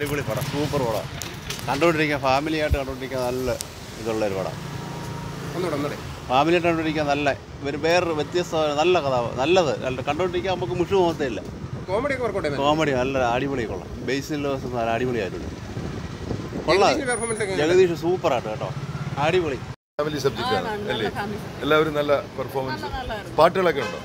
അടിപൊളി പടം സൂപ്പർ പടം കണ്ടുകൊണ്ടിരിക്കാൻ ഫാമിലിയായിട്ട് കണ്ടുകൊണ്ടിരിക്കാൻ നല്ല ഇതുള്ള ഒരു പടം ഒന്നുകൂടെ ഒന്നുകൂടെ ഫാമിലിയായിട്ട് കണ്ടുകൊണ്ടിരിക്കാൻ നല്ല ഒരു വേറൊരു വ്യത്യസ്ത നല്ല കഥ നല്ലത് നല്ല കണ്ടുകൊണ്ടിരിക്കാൻ നമുക്ക് മുഷു പോകത്തില്ല കോമഡി ഒക്കെ വർക്കൗട്ട് കോമഡി നല്ല അടിപൊളി കൊള്ളാം ബേസിൽ നല്ല അടിപൊളിയായിട്ടുണ്ട് കൊള്ളാം പെർഫോമൻസ് ഒക്കെ ജഗദീഷ് സൂപ്പറായിട്ട് കേട്ടോ അടിപൊളി ഫാമിലി സബ്ജക്റ്റ് ആണ് അല്ലേ എല്ലാവരും നല്ല പെർഫോമൻസ് പാട്ടുകളൊക്കെ ഉണ്ടോ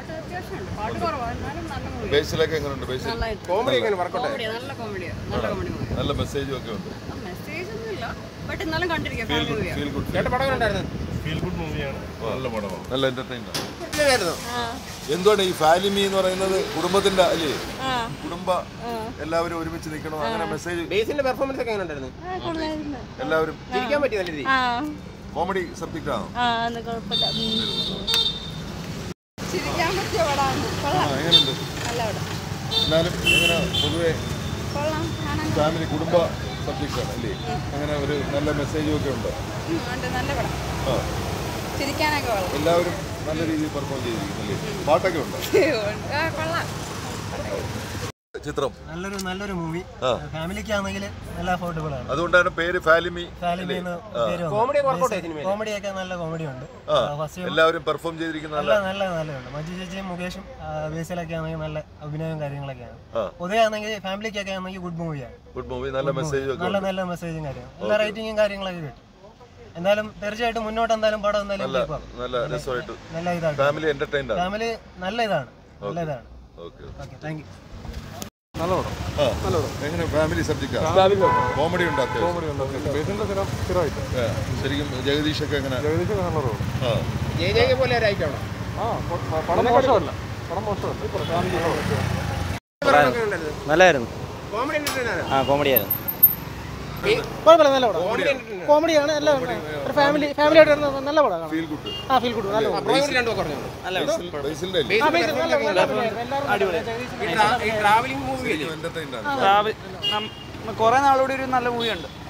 ബേസിലൊക്കെ എങ്ങനെയുണ്ട് ബേസിൽ കോമഡി ഒക്കെ വർക്കൗട്ട് കോമഡി നല്ല കോമഡിയാണ് നല്ല കോമഡി മൂവി നല്ല മെസ്സേജും ഒക്കെ ഉണ്ട് മെസ്സേജ് ഒന്നുമില്ല ബട്ട് എന്നാലും കണ്ടിരിക്കാം ഫാമിലി മൂവിയാണ് ഫീൽ ഗുഡ് ചേട്ടാ പടം ഉണ്ടായിരുന്നു ഫീൽ ഗുഡ് മൂവിയാണ് നല്ല പടമാണ് നല്ല എന്റർടൈൻ ആണ് ഇല്ലായിരുന്നു എന്തുകൊണ്ട് ഈ ഫാലിമി എന്ന് പറയുന്നത് കുടുംബത്തിന്റെ അല്ലേ കുടുംബ എല്ലാവരും ഒരുമിച്ച് നിൽക്കണം അങ്ങനെ മെസ്സേജ് ബേസിന്റെ പെർഫോമൻസ് ഒക്കെ എങ്ങനെ ഉണ്ടായിരുന്നു എല്ലാവരും ചിരിക്കാൻ പറ്റിയ നല്ല രീതി കോമഡി സബ്ജക്റ്റ് ആണോ ചിരിക്കാൻ പറ്റിയ പടമാണ് കൊള്ളാം ആ എങ്ങനെയുണ്ട് നല്ല പടം എന്നാലും എങ്ങനെ പൊതുവെ കൊള്ളാം കാണാൻ ഫാമിലി കുടുംബ സബ്ജക്റ്റ് ആണ് അല്ലേ അങ്ങനെ ഒരു നല്ല മെസ്സേജും ഒക്കെ ഉണ്ട് ഉം, ഉണ്ട് നല്ല പടം ആ ചിരിക്കാനൊക്കെ കൊള്ളാം എല്ലാവരും നല്ല രീതിയിൽ പെർഫോം ചെയ്തിരിക്കുന്നു അല്ലേ പാട്ടൊക്കെ ഉണ്ട് ആ, കൊള്ളാം ചിത്രം നല്ലൊരു നല്ലൊരു മൂവി ആ. ഫാമിലിക്ക് ആണെങ്കിൽ നല്ല അഫോർഡബിൾ ആണ് അതുകൊണ്ടാണ് പേര് ഫാലിമി ഫാമിലി എന്ന് പേര് കോമഡി ഒക്കെ വർക്കൗട്ട് സിനിമയിൽ കോമഡി ഒക്കെ നല്ല കോമഡി ഉണ്ട് ആ ഫസ്റ്റ് എല്ലാവരും പെർഫോം ചെയ്തിരിക്കുന്ന നല്ല നല്ല നല്ല നല്ലതുണ്ട് മഞ്ജു ചേച്ചിയും മുകേഷും ആ, ബേസിലൊക്കെ ആണെങ്കിൽ നല്ല അഭിനയവും കാര്യങ്ങളൊക്കെയാണ് ആ. പൊതുവെ ആണെങ്കിൽ ഫാമിലിക്കൊക്കെ ആണെങ്കിൽ ഗുഡ് മൂവിയാണ് ഗുഡ് മൂവി നല്ല മെസ്സേജും ഒക്കെ നല്ല ഉണ്ട് നല്ല മെസ്സേജും കാര്യം നല്ല റേറ്റിംഗും കാര്യങ്ങളൊക്കെ കിട്ടും എന്തായാലും തീർച്ചയായിട്ടും മുന്നോട്ട് എന്തായാലും പടം എന്തായാലും നല്ല keep ആക്കും. നല്ല രസമായിട്ട് നല്ല ഇതാണ് ഫാമിലി എന്റർടൈൻഡ് ആണ് ഫാമിലി നല്ല ഇതാണ് നല്ല ഇതാണ് ഓക്കെ ഓക്കെ താങ്ക് യു നല്ല പടം നല്ല പടം എങ്ങനെ ഫാമിലി സബ്ജക്റ്റ് കോമഡി ഉണ്ട് അത്യാവശ്യം ബേസിന്റെ സ്ഥിരം സ്ഥിരമായിട്ട് ആ, ശരിക്കും ജഗദീഷ് ഒക്കെ എങ്ങനെ ജഗദീഷ് നല്ല റോൾ ആ ജയ ജയ പോലെ ഒരു ഐറ്റം ആ കൊ- പടം മോശമല്ല പടം മോശമല്ല നല്ലായിരുന്നു കോമഡി എന്റർടൈനർ ആ കോമഡിയായിരുന്നു കുഴപ്പമില്ല നല്ല പടം കോമഡി എന്റർടൈനർ കോമഡിയാണ് എല്ലാം ഒരു ഫാമിലി ഫാമിലി ആയിട്ട് വരുന്ന നല്ല പടം കാണാൻ ഫീൽ ഗുഡ് ആ ഫീൽ ഗുഡ് നല്ല പടം രണ്ടു പറഞ്ഞു ബേസിലിന്റെ അല്ലേ ഈ ട്രാവലിംഗ് മൂവി എന്റർടൈൻഡ് ആണ് കുറെ നാളുകൂടി ഒരു നല്ല മൂവി ഉണ്ട്